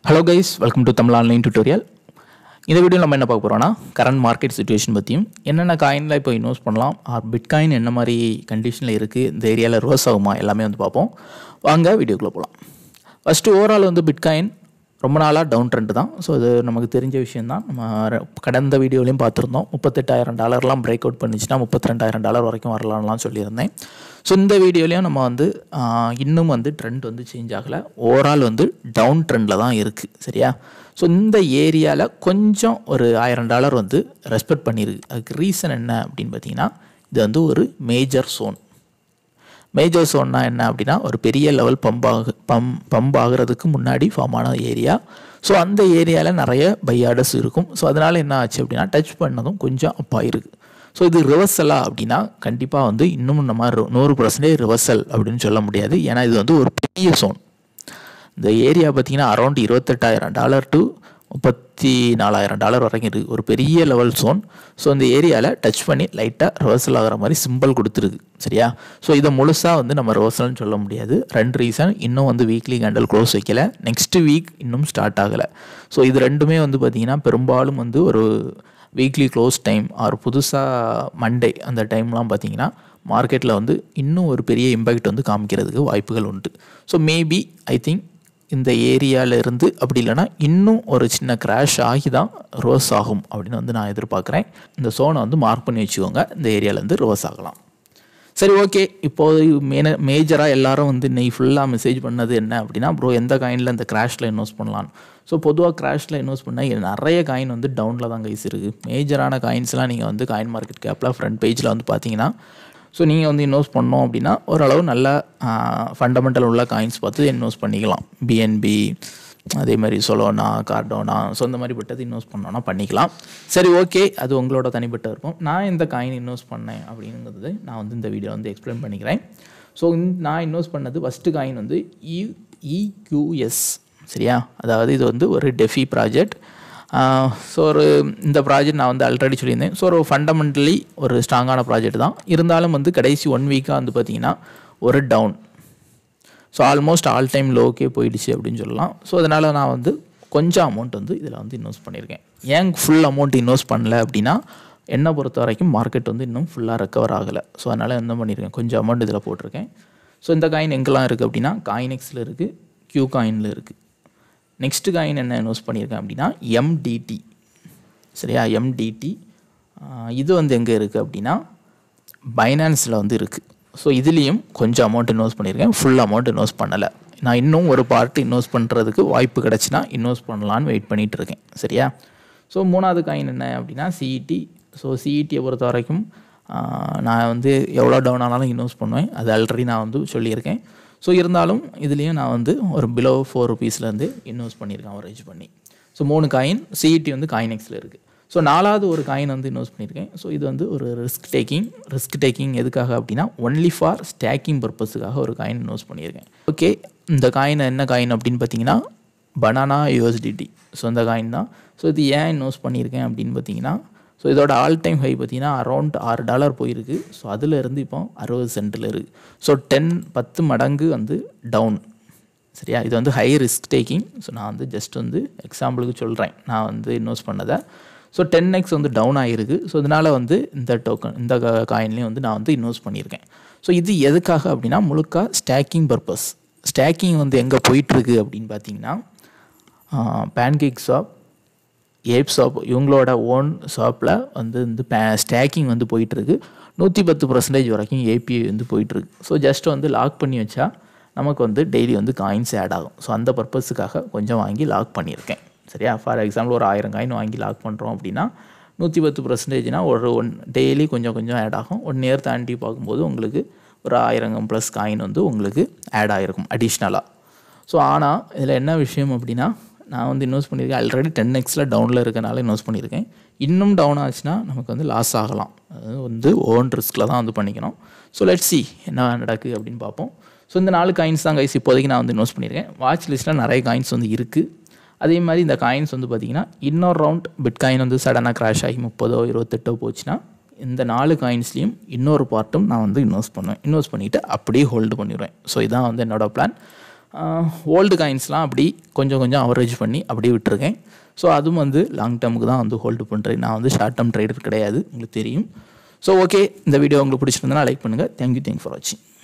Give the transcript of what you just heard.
hello guys welcome to Tamil online tutorial இந்த video நம்ம என்ன பார்க்க போகிறோம்னா கரண்ட் மார்க்கெட் சுச்சுவேஷன் பற்றியும் என்னென்ன காயினில் இப்போ இன்வெஸ்ட் பண்ணலாம் ஆர் பிட்காயின் என்ன மாதிரி கண்டிஷனில் இருக்குது இந்த ஏரியாவில் ரோஸ் ஆகுமா எல்லாமே வந்து பார்ப்போம் வாங்க வீடியோக்குள்ளே போகலாம் ஃபஸ்ட்டு ஓவரால் வந்து பிட்காயின் ரொம்ப நாளாக டவுன் ட்ரெண்ட் தான் ஸோ இது நமக்கு தெரிஞ்ச விஷயம் தான் நம்ம ர- கடந்த வீடியோலையும் பார்த்துருந்தோம் முப்பத்தெட்டாயிரம் டாலர்லாம் பிரேக் அவுட் பண்ணிச்சுன்னா முப்பத்தி ரெண்டாயிரம் டாலர் வரைக்கும் வரலாம்லாம் சொல்லியிருந்தேன் ஸோ இந்த வீடியோலையும் நம்ம வந்து ஆஹ், இன்னும் வந்து ட்ரெண்ட் வந்து சேஞ்ச் ஆகலை ஓவரால் வந்து டவுன் ட்ரெண்டில் தான் இருக்குது சரியா ஸோ இந்த ஏரியாவில் கொஞ்சம் ஒரு ஆயிரம் டாலர் வந்து ரெஸ்பெக்ட் பண்ணியிருக்கு அதுக்கு ரீசன் என்ன அப்படின்னு பார்த்தீங்கன்னா இது வந்து ஒரு மேஜர் சோன் மேஜர் சோன்னா என்ன அப்படின்னா ஒரு பெரிய லெவல் பம்ப் ஆகு பம் பம்ப் ஆகுறதுக்கு முன்னாடி ஃபார்ம் ஆன ஏரியா ஸோ அந்த ஏரியாவில் நிறைய பை ஆர்டர்ஸ் இருக்கும் ஸோ அதனால் என்ன ஆச்சு அப்படின்னா டச் பண்ணதும் கொஞ்சம் அப் ஆயிருக்கு ஸோ இது ரிவர்சலா அப்படின்னா கண்டிப்பாக வந்து இன்னும் நம்ம ரு- நூறு பர்சன்டேஜ் ரிவர்சல் அப்படின்னு சொல்ல முடியாது ஏன்னா இது வந்து ஒரு பெரிய சோன் இந்த ஏரியா பார்த்தீங்கன்னா அரௌண்ட் இருபத்தெட்டாயிரம் டாலர் டு முப்பத்தி நாலாயிரம் டாலர் வரைக்கும் இருக்குது ஒரு பெரிய லெவல் சோன் ஸோ இந்த ஏரியாவில் டச் பண்ணி லைட்டாக ரிவர்சல் ஆகிற மாதிரி சிம்பிள் கொடுத்துருக்கு சரியா ஸோ இதை முழுசாக வந்து நம்ம ரிவர்சல்னு சொல்ல முடியாது ரெண்டு ரீசன் இன்னும் வந்து வீக்லி கேண்டல் க்ளோஸ் வைக்கல நெக்ஸ்ட் வீக் இன்னும் ஸ்டார்ட் ஆகலை ஸோ இது ரெண்டுமே வந்து பார்த்திங்கன்னா பெரும்பாலும் வந்து ஒரு வீக்லி க்ளோஸ் டைம் ஆர் புதுசாக மண்டே அந்த டைம்லாம் பார்த்தீங்கன்னா மார்க்கெட்டில் வந்து இன்னும் ஒரு பெரிய இம்பேக்ட் வந்து காமிக்கிறதுக்கு வாய்ப்புகள் உண்டு ஸோ மேபி ஐ திங்க் இந்த ஏரியால இருந்து அப்படி இல்லைன்னா இன்னும் ஒரு சின்ன கிராஷ் ஆகி தான் ரோஸ் ஆகும் அப்படின்னு வந்து நான் எதிர்பார்க்குறேன் இந்த சோனை வந்து மார்க் பண்ணி வச்சுக்கோங்க இந்த ஏரியாலேருந்து ரோஸ் ஆகலாம் சரி ஓகே இப்போது மேன மேஜராக எல்லாரும் வந்து இன்னைக்கு ஃபுல்லாக மெசேஜ் பண்ணது என்ன அப்படின்னா ப்ரோ எந்த காயினில் இந்த கிராஷில் இன்வெஸ்ட் பண்ணலாம் ஸோ பொதுவாக கிராஷில் இன்வெஸ்ட் பண்ணால் நிறைய காயின் வந்து டவுனில் தான் கைஸ் இருக்குது மேஜரான காயின்ஸ்லாம் நீங்கள் வந்து காயின் மார்க்கெட் கேப்பில் ஃப்ரண்ட் பேஜில் வந்து பார்த்தீங்கன்னா ஸோ நீங்கள் வந்து இன்வெஸ்ட் பண்ணோம் அப்படின்னா ஓரளவு நல்ல ஃபண்டமெண்டல் உள்ள காயின்ஸ் பார்த்து இன்வெஸ்ட் பண்ணிக்கலாம் பிஎன்பி அதே மாதிரி சொலோனா கார்டோனா ஸோ இந்த மாதிரி பட்டது இன்வெஸ்ட் பண்ணோன்னா பண்ணிக்கலாம் சரி ஓகே அது உங்களோட தனிப்பட்ட இருக்கும் நான் இந்த காயின் இன்வெஸ்ட் பண்ணேன் அப்படிங்கிறது நான் வந்து இந்த வீடியோ வந்து எக்ஸ்பிளைன் பண்ணிக்கிறேன் ஸோ நான் இன்வெஸ்ட் பண்ணது ஃபஸ்ட்டு காயின் வந்து இ இக்யூஎஸ் சரியா அதாவது இது வந்து ஒரு டெஃபி ப்ராஜெக்ட் ஸோ ஒரு இந்த ப்ராஜெக்ட் நான் வந்து ஆல்ரெடி சொல்லியிருந்தேன் ஸோ ஒரு ஃபண்டமெண்டலி ஒரு ஸ்ட்ராங்கான ப்ராஜெக்ட் தான் இருந்தாலும் வந்து கடைசி ஒன் வீக்காக வந்து பார்த்திங்கன்னா ஒரு down so almost all time லோக்கே போயிடுச்சு அப்படின்னு சொல்லலாம் ஸோ அதனால் நான் வந்து கொஞ்சம் அமௌண்ட் வந்து இதில் வந்து இன்வெஸ்ட் பண்ணியிருக்கேன் ஏன் ஃபுல் அமௌண்ட் இன்வெஸ்ட் பண்ணல அப்படின்னா என்னை பொறுத்த வரைக்கும் மார்க்கெட் வந்து இன்னும் ஃபுல்லாக ரெக்கவர் ஆகலை ஸோ அதனால் என்ன பண்ணியிருக்கேன் கொஞ்சம் அமௌண்ட் இதில் போட்டிருக்கேன் ஸோ இந்த காயின் எங்கெல்லாம் இருக்குது அப்படின்னா காயினெக்ஸில் இருக்குது கியூ காயினில் இருக்குது நெக்ஸ்ட் காயின் என்ன இன்வெஸ்ட் பண்ணியிருக்கேன் அப்படின்னா எம்டிடி சரியா எம்டிடி இது வந்து எங்கே இருக்குது அப்படின்னா பைனான்ஸில் வந்து இருக்குது ஸோ இதுலேயும் கொஞ்சம் அமௌண்ட் இன்வெஸ்ட் பண்ணியிருக்கேன் ஃபுல் அமௌண்ட் இன்வெஸ்ட் பண்ணலை நான் இன்னும் ஒரு பார்ட் இன்வெஸ்ட் பண்ணுறதுக்கு வாய்ப்பு கிடச்சினா இன்வெஸ்ட் பண்ணலான்னு வெயிட் பண்ணிகிட்டு இருக்கேன் சரியா ஸோ மூணாவது காயின் என்ன அப்படின்னா சிஇடி ஸோ சிஇடியை பொறுத்த வரைக்கும் ஆஹ், நான் வந்து எவ்வளோ டவுன் ஆனாலும் இன்வெஸ்ட் பண்ணுவேன் அது ஆல்ரெடி நான் வந்து சொல்லியிருக்கேன் ஸோ இருந்தாலும் இதுலேயும் நான் வந்து ஒரு பிலோ ஃபோர் ருபீஸ்லேருந்து இன்வெஸ்ட் பண்ணியிருக்கேன் அவரேஜ் பண்ணி ஸோ மூணு காயின் சிஇடி வந்து காயினெக்ஸில் இருக்குது ஸோ நாலாவது ஒரு காயின் வந்து இன்வெஸ்ட் பண்ணியிருக்கேன் ஸோ இது வந்து ஒரு ரிஸ்க் டேக்கிங் ரிஸ்க் டேக்கிங் எதுக்காக அப்படின்னா ஒன்லி ஃபார் ஸ்டேக்கிங் பர்பஸுக்காக ஒரு காயின் இன்வெஸ்ட் பண்ணியிருக்கேன் ஓகே இந்த காயின் என்ன காயின் அப்படின்னு பார்த்தீங்கன்னா பனானா யூஎஸ்டிடி ஸோ இந்த காயின் தான் ஸோ இது ஏன் இன்வெஸ்ட் பண்ணியிருக்கேன் அப்படின்னு பார்த்தீங்கன்னா ஸோ இதோட ஆல் டைம் ஹை பார்த்தீங்கன்னா அரௌண்ட் ஆறு டாலர் போயிருக்கு ஸோ அதில் இருந்து இப்போ அறுபது சென்ட்டில் இருக்குது ஸோ டென் பத்து மடங்கு வந்து டவுன் சரியா இது வந்து ஹை ரிஸ்க் டேக்கிங் ஸோ நான் வந்து ஜஸ்ட் வந்து எக்ஸாம்பிளுக்கு சொல்கிறேன் நான் வந்து இன்வெஸ்ட் பண்ணதை ஸோ டென் எக்ஸ் வந்து டவுன் ஆகிருக்கு ஸோ இதனால் வந்து இந்த டோக்கன் இந்த காயின்லேயும் வந்து நான் வந்து இன்வெஸ்ட் பண்ணியிருக்கேன் ஸோ இது எதுக்காக அப்படின்னா முழுக்க ஸ்டேக்கிங் பர்பஸ் ஸ்டேக்கிங் வந்து எங்கே போயிட்டுருக்கு அப்படின்னு பார்த்தீங்கன்னா பேன்கேக் ஷாப் ஏப் ஷாப் இவங்களோட ஓன் ஷாப்பில் வந்து இந்த பே ஸ்டேக்கிங் வந்து போயிட்டுருக்கு நூற்றி பத்து பர்சன்டேஜ் வரைக்கும் ஏபிஐ வந்து போயிட்டுருக்கு ஸோ ஜஸ்ட் வந்து லாக் பண்ணி வச்சா நமக்கு வந்து டெய்லி வந்து காயின்ஸ் ஆட் ஆகும் ஸோ அந்த பர்பஸுக்காக கொஞ்சம் வாங்கி லாக் பண்ணியிருக்கேன் சரியா ஃபார் எக்ஸாம்பிள் ஒரு ஆயிரம் காயின் வாங்கி லாக் பண்ணுறோம் அப்படின்னா நூற்றி பத்து பர்சன்டேஜ்னால் ஒரு ஒன் டெய்லி கொஞ்சம் கொஞ்சம் ஆட் ஆகும் ஒன் இயர் தாண்டி பார்க்கும்போது உங்களுக்கு ஒரு ஆயிரம் ப்ளஸ் காயின் வந்து உங்களுக்கு ஆட் ஆகிருக்கும் அடிஷ்னலாக ஸோ ஆனால் இதில் என்ன விஷயம் அப்படின்னா நான் வந்து இன்வெஸ்ட் பண்ணியிருக்கேன் ஆல்ரெடி டென் எக்ஸில் டவுனில் இருக்கனால இன்வெஸ்ட் பண்ணியிருக்கேன் இன்னும் டவுன் ஆச்சுன்னா நமக்கு வந்து லாஸ் ஆகலாம் அது வந்து ஓன் ரிஸ்கில் தான் வந்து பண்ணிக்கணும் ஸோ லெட் சி என்ன நடக்குது அப்படின்னு பார்ப்போம் ஸோ இந்த நாலு காயின்ஸ் தான் கைஸ் இப்போதைக்கு நான் வந்து இன்வெஸ்ட் பண்ணியிருக்கேன் வாட்ச் லிஸ்ட்டில் நிறைய காயின்ஸ் வந்து இருக்குது அதே மாதிரி இந்த காயின்ஸ் வந்து பார்த்திங்கன்னா இன்னொரு ரவுண்ட் பிட்காயின் வந்து சடனாக கிராஷ் ஆகி முப்பதோ இருபத்தெட்டோ போச்சுன்னா இந்த நாலு காயின்ஸ்லேயும் இன்னொரு பார்ட்டும் நான் வந்து இன்வெஸ்ட் பண்ணுவேன் இன்வெஸ்ட் பண்ணிவிட்டு அப்படியே ஹோல்டு பண்ணிடுவேன் ஸோ இதான் வந்து என்னோட பிளான் ஓல்டு காயின்ஸ்லாம் அப்படி கொஞ்சம் கொஞ்சம் அவரேஜ் பண்ணி அப்படியே விட்டுருக்கேன் ஸோ அதுவும் வந்து லாங் டேர்முக்கு தான் வந்து ஹோல்டு பண்ணுறேன் நான் வந்து ஷார்ட் டேர்ம் ட்ரேடர் கிடையாது உங்களுக்கு தெரியும் ஸோ ஓகே இந்த வீடியோ உங்களுக்கு பிடிச்சிருந்தனா லைக் பண்ணுங்கள் தேங்க்யூ தேங்க் ஃபார் வாட்சிங்